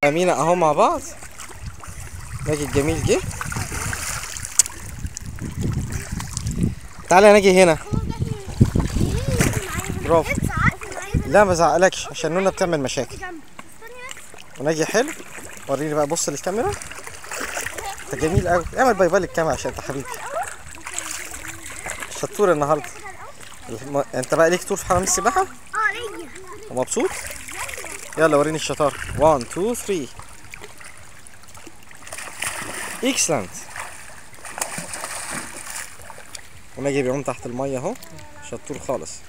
ومينا اهو مع بعض ناجي الجميل جه تعالى يا ناجي هنا برافو لا ما زعلكش عشان نونا بتعمل مشاكل وناجي حلو وريني بقى بص للكاميرا انت جميل قوي اعمل باي باي للكاميرا عشان انت حبيبي شطور النهارده الم- انت بقى ليك طول في حمام السباحه اه ليا ومبسوط يلا وريني الشطار 1 2 3 اكسلنت وناجي بيعوم تحت الميه اهو شطور خالص